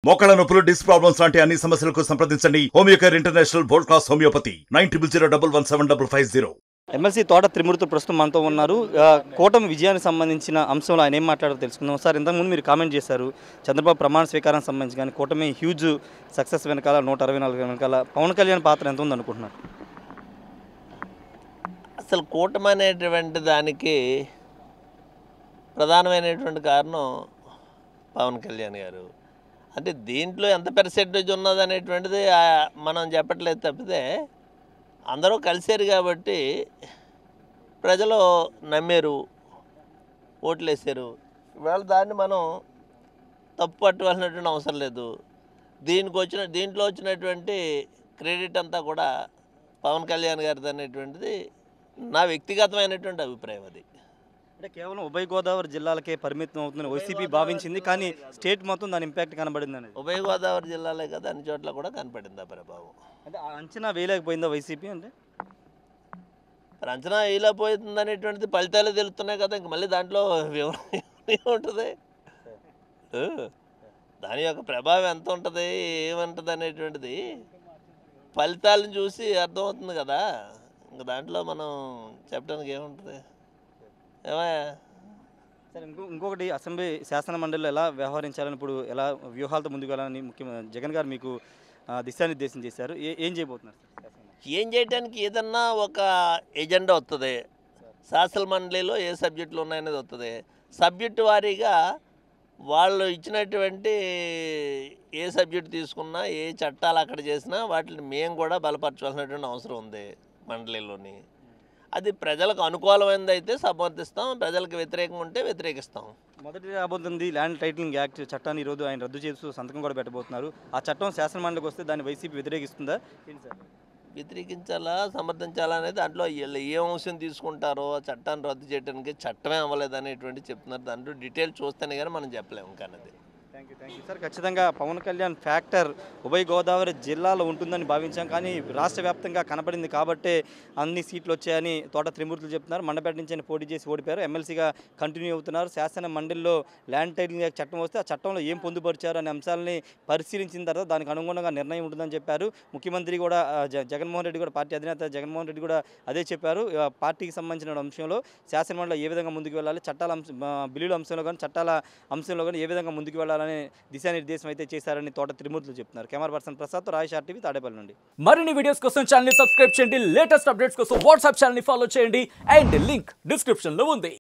మోకాళ్ళ నొప్పులు disc problems లాంటి అన్ని సమస్యలకు సంప్రదించండి Homeocare international world class homeopathy nine triple zero double one seven double five zero MLC Thota Trimurthulu ప్రస్తుతం మనతో ఉన్నారు ఆ, కూటమి విజయానికి సంబంధించిన అంశంలో ఆయన ఏం మాట్లాడారో తెలుసుకుందాం సార్ ఇంతకుముందు మీరు కామెంట్ చేశారు చంద్రబాబు ప్రమాణ స్వీకారానికి సంబంధించి కానీ కూటమి హ్యూజ్ సక్సెస్ వెనకాల నూట అరవై నాలుగు వెనకాల పవన్ కళ్యాణ్ పాత్ర ఎంత ఉంది అనుకుంటున్నారు అసలు కూటమి అనేటువంటి దానికి ప్రధానమైనటువంటి కారణం పవన్ కళ్యాణ్ గారు అంటే దీంట్లో ఎంత పర్సెంటేజ్ ఉన్నది అనేటువంటిది ఆ, మనం చెప్పట్లేదు తప్పితే అందరూ కలిసారు కాబట్టి ప్రజలు నమ్మారు ఓట్లు వేసారు ఇవాళ దాన్ని మనం తప్పు పట్టవలసినటువంటి అవసరం లేదు దీనికి వచ్చిన దీంట్లో వచ్చినటువంటి క్రెడిట్ అంతా కూడా పవన్ కళ్యాణ్ గారిది అనేటువంటిది నా వ్యక్తిగతమైనటువంటి అభిప్రాయం అది అంటే కేవలం ఉభయ గోదావరి జిల్లాలకే పరిమితం అవుతుందని వైసీపీ భావించింది కానీ స్టేట్ మొత్తం దాని ఇంపాక్ట్ కనబడింది అనేది ఉభయ గోదావరి జిల్లాలే కదా అన్ని చోట్ల కూడా కనపడింది ఆ ప్రభావం అంటే ఆ అంచనా వేయలేకపోయిందా వైసీపీ అంటే మరి అంచనా ఇలా పోతుంది అనేటువంటిది ఫలితాలే తెలుస్తున్నాయి కదా ఇంక మళ్ళీ దాంట్లో వివరణ ఉంటుంది ఆ, దాని యొక్క ప్రభావం ఎంత ఉంటుంది ఏమంటుంది అనేటువంటిది ఫలితాలను చూసి అర్థమవుతుంది కదా ఇంక దాంట్లో మనం చెప్పడానికి ఏముంటుంది ఏమయ్యా సరే ఇంకో ఇంకొకటి అసెంబ్లీ శాసన మండలిలో ఎలా వ్యవహరించాలని ఇప్పుడు ఎలా వ్యూహాలతో ముందుకు వెళ్ళాలని ముఖ్యమంత్రి జగన్ గారు మీకు ఆ, దిశానిర్దేశం చేశారు ఏ ఏం చేయబోతున్నారు సార్ శాసన మండలి? ఏం చేయడానికి ఏదన్నా ఒక ఎజెండా వస్తుంది శాసన మండలిలో ఏ సబ్జెక్టులు ఉన్నాయనేది వస్తుంది సబ్జెక్టు వారీగా వాళ్ళు ఇచ్చినటువంటి ఏ సబ్జెక్ట్ తీసుకున్నా ఏ చట్టాలు అక్కడ చేసినా వాటిని మేము కూడా బలపరచాల్సినటువంటి అవసరం ఉంది మండలిలోని అది ప్రజలకు అనుకూలమైనది అయితే సమర్థిస్తాం ప్రజలకు వ్యతిరేకంగా ఉంటే వ్యతిరేకిస్తాం మొదటి రాబోతుంది ల్యాండ్ టైటిలింగ్ యాక్ట్ చట్టాన్ని ఈరోజు ఆయన రద్దు చేస్తూ సంతకం కూడా పెట్టబోతున్నారు ఆ చట్టం శాసన మండలికి వస్తే దాన్ని వైసీపీ వ్యతిరేకిస్తుందా ఏంటి సార్ వ్యతిరేకించాలా సమర్థించాలా అనేది దాంట్లో వీళ్ళు ఏ అంశం తీసుకుంటారో ఆ చట్టాన్ని రద్దు చేయడానికి చట్టమే అవ్వలేదు అనేటువంటి చెప్తున్నారు దాంట్లో డీటెయిల్ చూస్తేనే కానీ మనం చెప్పలేము ఇంకా అనేది thank you thank you sir ఖచ్చితంగా పవన్ కళ్యాణ్ ఫ్యాక్టర్ ఉభయ గోదావరి జిల్లాలో ఉంటుందని భావించాం కానీ రాష్ట్ర వ్యాప్తంగా కనబడింది కాబట్టే అన్ని సీట్లు వచ్చాయని తోట త్రిమూర్తులు చెప్తున్నారు మండపేట నుంచి ఆయన పోటీ చేసి ఓడిపోయారు ఎమ్మెల్సీగా కంటిన్యూ అవుతున్నారు శాసన మండలిలో ల్యాండ్ టైటిలింగ్ యాక్ట్ చట్టం వస్తే ఆ చట్టంలో ఏం పొందుపరిచారు అనే అంశాలని పరిశీలించిన తర్వాత దానికి అనుగుణంగా నిర్ణయం ఉంటుందని చెప్పారు ముఖ్యమంత్రి కూడా ఆ, జ- జగన్మోహన్ రెడ్డి కూడా పార్టీ అధినేత జగన్మోహన్ రెడ్డి కూడా అదే చెప్పారు ఆ, పార్టీకి సంబంధించిన అంశంలో శాసనమండలిలో ఏ విధంగా ముందుకు వెళ్ళాలి చట్టాల అంశం ఆ, బిల్లుల అంశంలో కానీ చట్టాల అంశంలో కానీ ఏ విధంగా ముందుకు వెళ్ళాలని దిశానిర్దేశం అయితే చేశారని తోట త్రిమూర్తులు చెప్తున్నారు camera person Prasad Rai TV Tadepalli నుండి మరిన్ని వీడియోస్ కోసం ఛానల్ సబ్స్క్రైబ్ చేయండి లేటెస్ట్ అప్డేట్స్ కోసం వాట్సాప్ ఛానల్ ఫాలో చేయండి అండ్ లింక్ డిస్క్రిప్షన్ లో ఉంది